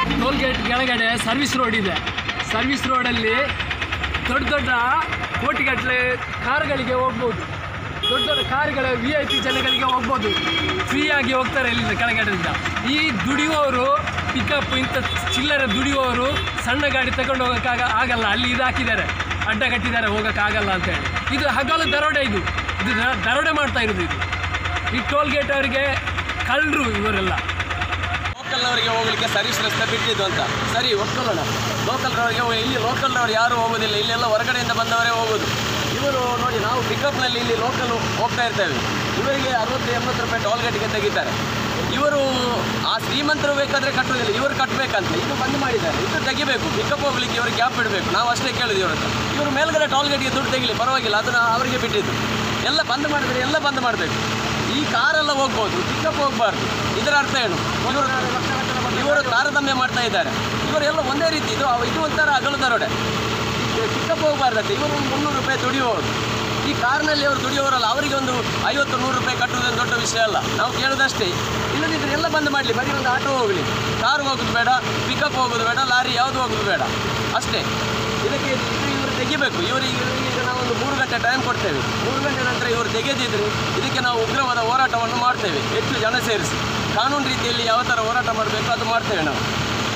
toll gate ಕೆಳಗಡೆ service road ಇದೆ service ರೋಡಲ್ಲಿ ದೊಡ್ಡ ದೊಡ್ಡ ಕೋಟಿಗಟ್ಟಲೆ ಕಾರುಗಳಿಗೆ ಹೋಗ್ಬೋದು ದೊಡ್ಡ ದೊಡ್ಡ ಕಾರುಗಳ ವಿ ಐ ಪಿ ಜನಗಳಿಗೆ ಹೋಗ್ಬೋದು ಫ್ರೀಯಾಗಿ ಹೋಗ್ತಾರೆ ಇಲ್ಲಿಂದ ಕೆಳಗಡೆಯಿಂದ ಈ ದುಡಿಯುವವರು ಪಿಕಪ್ ಇಂಥ ಚಿಲ್ಲರೆ ದುಡಿಯುವವರು ಸಣ್ಣ ಗಾಡಿ ತಗೊಂಡು ಹೋಗೋಕ್ಕಾಗ ಆಗಲ್ಲ ಅಲ್ಲಿ ಇದು ಹಾಕಿದ್ದಾರೆ ಅಡ್ಡ ಕಟ್ಟಿದ್ದಾರೆ ಹೋಗೋಕ್ಕಾಗಲ್ಲ ಅಂತೇಳಿ ಇದು ಹಗಲು ದರೋಡೆ ಇದು ಇದು ದ- ದರೋಡೆ ಮಾಡ್ತಾ ಇರೋದು ಇದು ಈ ಟೋಲ್ ಗೇಟ್ ಅವರಿಗೆ ಕಳ್ಳರು ಇವರೆಲ್ಲ ಲೋಕಲ್ನವರಿಗೆ ಹೋಗಲಿಕ್ಕೆ ಸರ್ವಿಸ್ ರಸ್ತೆ ಬಿಟ್ಟಿದ್ದು ಅಂತ ಸರಿ ಒಪ್ಕೊಳ್ಳೋಣ ಲೋಕಲ್ನವರಿಗೆ ಹೋಗಿ- ಇಲ್ಲಿ ಲೋಕಲ್ನವರು ಯಾರೂ ಹೋಗೋದಿಲ್ಲ ಇಲ್ಲೆಲ್ಲ ಹೊರಗಡೆಯಿಂದ ಬಂದವರೇ ಹೋಗೋದು ಇವರು ನೋಡಿ ನಾವು ಪಿಕಪ್ನಲ್ಲಿ ಇಲ್ಲಿ ಲೋಕಲ್ ಹೋಗ್ತಾ ಇರ್ತೇವೆ ಇವರಿಗೆ ಅರವತ್ತು ಎಂಬತ್ತು ರೂಪಾಯಿ ಟೋಲ್ ಗೇಟ್ಗೆ ತೆಗಿತಾರೆ ಇವರು ಆ ಶ್ರೀಮಂತರು ಬೇಕಾದರೆ ಕಟ್ಟುವುದಿಲ್ಲ ಇವರು ಕಟ್ಟಬೇಕಂತ ಇದು ಬಂದ್ ಮಾಡಿದ್ದಾರೆ ಇದು ತೆಗಿಬೇಕು ಪಿಕಪ್ ಹೋಗ್ಲಿಕ್ಕೆ ಇವರು ಗ್ಯಾಪ್ ಬಿಡಬೇಕು ನಾವು ಅಷ್ಟೇ ಕೇಳಿದ್ವಿ ಇವ್ರ ಹತ್ರ ಇವರು ಮೇಲ್ಗಡೆ ಟೋಲ್ ಗೇಟ್ಗೆ ದುಡ್ಡು ತೆಗಿಲಿ ಪರವಾಗಿಲ್ಲ ಅದನ್ನು ಅವರಿಗೆ ಬಿಟ್ಟಿದ್ದು ಎಲ್ಲ ಬಂದ್ ಮಾಡಿದ್ರೆ ಎಲ್ಲ ಬಂದ್ ಮಾಡಬೇಕು ಈ ಕಾರೆಲ್ಲ ಹೋಗ್ಬೋದು ಪಿಕಪ್ ಹೋಗ್ಬಾರ್ದು ಇದರ ಅರ್ಥ ಏನು ಇವರು ಇವರು ತಾರತಮ್ಯ ಮಾಡ್ತಾ ಇದ್ದಾರೆ ಇವರೆಲ್ಲ ಒಂದೇ ರೀತಿ ಇದು ಇದು ಒಂಥರ ಅಗಲು ದರೋಡೆ ಪಿಕಪ್ ಹೋಗ್ಬಾರ್ದಂತೆ ಇವರು ಒಂದು ಮುನ್ನೂರು ರೂಪಾಯಿ ದುಡಿಯುವವರು ಈ ಕಾರ್ನಲ್ಲಿ ಅವರು ದುಡಿಯೋರಲ್ಲ ಅವರಿಗೆ ಒಂದು ಐವತ್ತು ನೂರು ರೂಪಾಯಿ ಕಟ್ಟುವುದೇನು ದೊಡ್ಡ ವಿಷಯ ಅಲ್ಲ ನಾವು ಕೇಳೋದಷ್ಟೇ ಇಲ್ಲದಿದ್ದರೆ ಎಲ್ಲ ಬಂದ್ ಮಾಡಲಿ ಬರೀ ಒಂದು ಆಟೋ ಹೋಗಲಿ ಕಾರು ಹೋಗೋದು ಬೇಡ ಪಿಕಪ್ ಹೋಗೋದು ಬೇಡ ಲಾರಿ ಯಾವುದು ಹೋಗೋದು ಬೇಡ ಅಷ್ಟೇ ಇದಕ್ಕೆ ಇದು ಇವರು ತೆಗಿಬೇಕು ಇವರಿಗೆ ಈಗ ನಾವೊಂದು ಮೂರು ಗಂಟೆ ಟೈಮ್ ಕೊಡ್ತೇವೆ ಮೂರು ಗಂಟೆ ನಂತರ ಇವರು ತೆಗೆದಿದ್ರೆ ಇದಕ್ಕೆ ನಾವು ಉಗ್ರವಾದ ಹೋರಾಟವನ್ನು ಮಾಡ್ತೇವೆ ಹೆಚ್ಚು ಜನ ಸೇರಿಸಿ ಕಾನೂನು ರೀತಿಯಲ್ಲಿ ಯಾವ ಥರ ಹೋರಾಟ ಮಾಡಬೇಕು ಅದು ಮಾಡ್ತೇವೆ ನಾವು